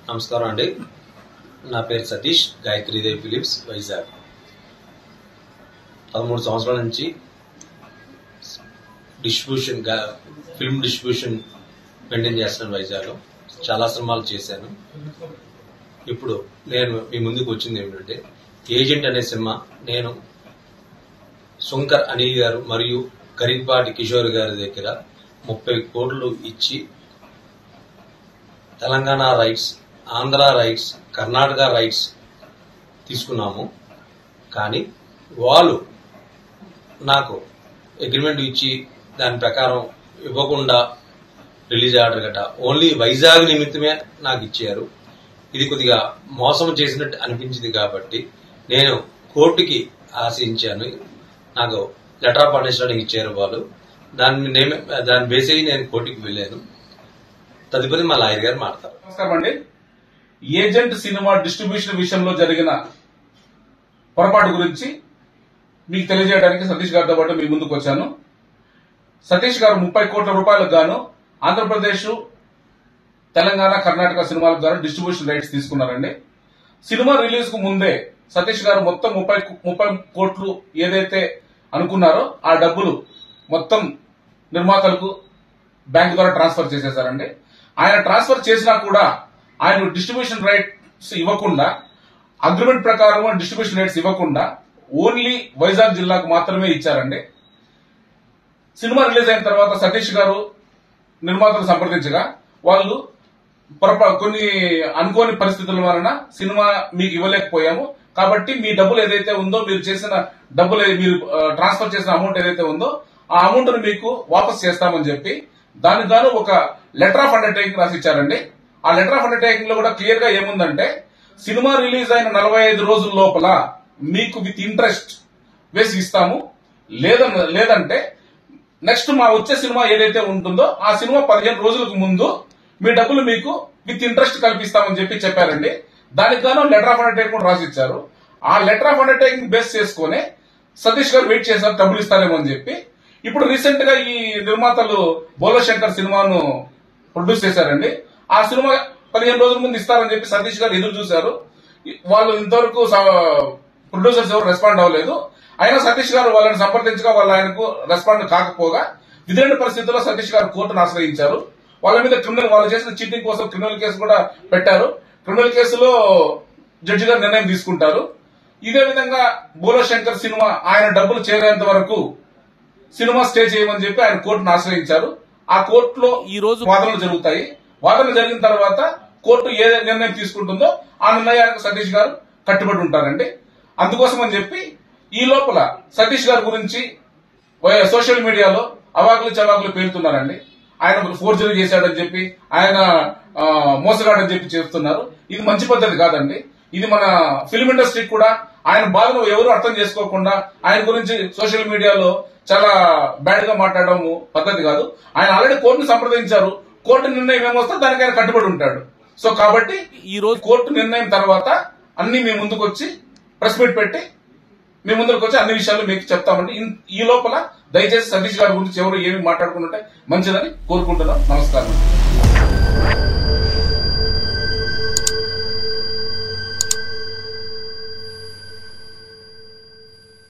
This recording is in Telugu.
నమస్కారం అండి నా పేరు సతీష్ గాయత్రీదేవి ఫిలిప్స్ వైజాగ్ పదమూడు సంవత్సరాల నుంచి డిస్ట్రిబ్యూషన్ గా- ఫిల్మ్ డిస్ట్రిబ్యూషన్ మెయింటైన్ చేస్తున్నాను వైజాగ్లో చాలా సినిమాలు చేశాను ఇప్పుడు నేను మీ ముందుకు వచ్చింది ఏమిటంటే ఏజెంట్ అనే సినిమా నేను శంకర్ అనిల్ గారు మరియు గరికపాటి కిషోర్ గారి దగ్గర ముప్పై కోట్లు ఇచ్చి Telangana rights Andhra rights Karnataka rights తీసుకున్నాము కానీ వాళ్ళు నాకు అగ్రిమెంట్ ఇచ్చి దాని ప్రకారం ఇవ్వకుండా రిలీజ్ ఆర్డర్ గట ఓన్లీ వైజాగ్ నిమిత్తమే నాకు ఇచ్చారు ఇది కొద్దిగా మోసం చేసినట్టు అనిపించింది కాబట్టి నేను కోర్టుకి ఆశించాను నాకు లెటర్ ఆఫ్ అండర్స్టాండింగ్ ఇచ్చారు వాళ్ళు దాన్ని నేమే దాన్ని బేస్ అయ్యి నేను కోర్టుకి వెళ్ళాను తదుపరి మా లాయర్ గారు మాట్లాడతారు నమస్కారం అండి ఏజెంట్ సినిమా డిస్ట్రిబ్యూషన్ విషయంలో జరిగిన పొరపాటు గురించి మీకు తెలియజేయడానికి సతీష్ గారితో పాటు మీ ముందుకు వచ్చాను సతీష్ గారు ముప్పై కోట్ల రూపాయలకు గాను ఆంధ్రప్రదేశ్ తెలంగాణ కర్ణాటక సినిమాలకు గాను డిస్ట్రిబ్యూషన్ రైట్స్ తీసుకున్నారండి సినిమా రిలీజ్ కు ముందే సతీష్ గారు మొత్తం ముప్పై ముప్పై కోట్లు ఏదైతే అనుకున్నారో ఆ డబ్బులు మొత్తం నిర్మాతలకు బ్యాంక్ ద్వారా ట్రాన్స్ఫర్ చేసేసారండి ఆయన ట్రాన్స్ఫర్ చేసినా కూడా ఆయన డిస్ట్రిబ్యూషన్ రైట్స్ ఇవ్వకుండా అగ్రిమెంట్ ప్రకారం డిస్ట్రిబ్యూషన్ రైట్స్ ఇవ్వకుండా ఓన్లీ వైజాగ్ జిల్లాకు మాత్రమే ఇచ్చారండి సినిమా రిలీజ్ అయిన తర్వాత సతీష్ గారు నిర్మాతలు సంప్రదించగా వాళ్ళు పొరపా కొన్ని అనుకోని పరిస్థితుల వలన సినిమా మీకు ఇవ్వలేకపోయాము కాబట్టి మీ డబ్బులు ఏదైతే ఉందో మీరు చేసిన డబ్బులు ఏ- మీరు ఆ, ట్రాన్స్ఫర్ చేసిన అమౌంట్ ఏదైతే ఉందో ఆ అమౌంట్ ను మీకు వాపస్ చేస్తామని చెప్పి దానికి గాను ఒక లెటర్ ఆఫ్ అండర్టేకింగ్ రాసి ఇచ్చారండి ఆ లెటర్ ఆఫ్ అండర్టేకింగ్ లో కూడా క్లియర్ గా ఏముందంటే సినిమా రిలీజ్ అయిన నలభై ఐదు రోజుల లోపల మీకు విత్ ఇంట్రెస్ట్ వేసి ఇస్తాము లేదన్న లేదంటే నెక్స్ట్ మా వచ్చే సినిమా ఏదైతే ఉంటుందో ఆ సినిమా పదిహేను రోజులకు ముందు మీ డబ్బులు మీకు విత్ ఇంట్రెస్ట్ కల్పిస్తామని చెప్పి చెప్పారండి దానికి గాను లెటర్ ఆఫ్ అండర్టేకింగ్ రాసి ఇచ్చారు ఆ లెటర్ ఆఫ్ అండర్టేకింగ్ బేస్ చేసుకుని సతీష్ గారు వెయిట్ చేశారు డబ్బులు ఇస్తారేమో అని చెప్పి ఇప్పుడు రీసెంట్ గా ఈ నిర్మాతలు బోలో శంకర్ సినిమాను ప్రొడ్యూస్ చేశారండి ఆ సినిమా పదిహేను రోజుల ముందు ఇస్తారని చెప్పి సతీష్ గారు ఎదురు చూశారు వాళ్ళు ఇంతవరకు ప్రొడ్యూసర్స్ ఎవరు రెస్పాండ్ అవ్వలేదు అయినా సతీష్ గారు వాళ్ళని సంప్రదించగా వాళ్ళు ఆయనకు రెస్పాండ్ కాకపోగా విధులైన పరిస్థితుల్లో సతీష్ గారు కోర్టును ఆశ్రయించారు వాళ్ళ మీద క్రిమినల్ వాళ్ళు చేసిన చీటింగ్ కోసం క్రిమినల్ కేసు కూడా పెట్టారు క్రిమినల్ కేసులో జడ్జి గారు నిర్ణయం తీసుకుంటారు ఇదే విధంగా బోలో శంకర్ సినిమా ఆయన డబ్బులు చేరేంత వరకు సినిమా స్టే చేయమని చెప్పి ఆయన కోర్టును ఆశ్రయించారు ఆ కోర్టులో ఈ రోజు వాదనలు జరుగుతాయి వాదనలు జరిగిన తర్వాత కోర్టు ఏ నిర్ణయం తీసుకుంటుందో ఆ నిర్ణయానికి సతీష్ గారు కట్టుబడి ఉంటారండి అందుకోసం అని చెప్పి ఈ లోపల సతీష్ గారి గురించి వై- సోషల్ మీడియాలో అవాకులు చవాకులు పేరుతున్నారండి ఆయన ఫోర్జరీ చేశాడని చెప్పి ఆయన ఆ, మోసగాడని చెప్పి చెప్తున్నారు ఇది మంచి పద్ధతి కాదండి ఇది మన ఫిల్మ్ ఇండస్ట్రీ కూడా ఆయన బాధను ఎవరు అర్థం చేసుకోకుండా ఆయన గురించి సోషల్ మీడియాలో చాలా బ్యాడ్ గా మాట్లాడడం పద్ధతి కాదు ఆయన ఆల్రెడీ కోర్టును సంప్రదించారు కోర్టు నిర్ణయం ఏమొస్తే దానికి ఆయన కట్టుబడి ఉంటాడు సో కాబట్టి ఈ రోజు కోర్టు నిర్ణయం తర్వాత అన్ని మీ ముందుకు వచ్చి ప్రెస్ మీట్ పెట్టి మీ ముందుకు వచ్చి అన్ని విషయాలు మీకు చెప్తామండి ఇన్- ఈ లోపల దయచేసి సతీష్ గారి గురించి ఎవరు ఏమి మాట్లాడుకుంటుంటే మంచిదని కోరుకుంటున్నాం నమస్కారం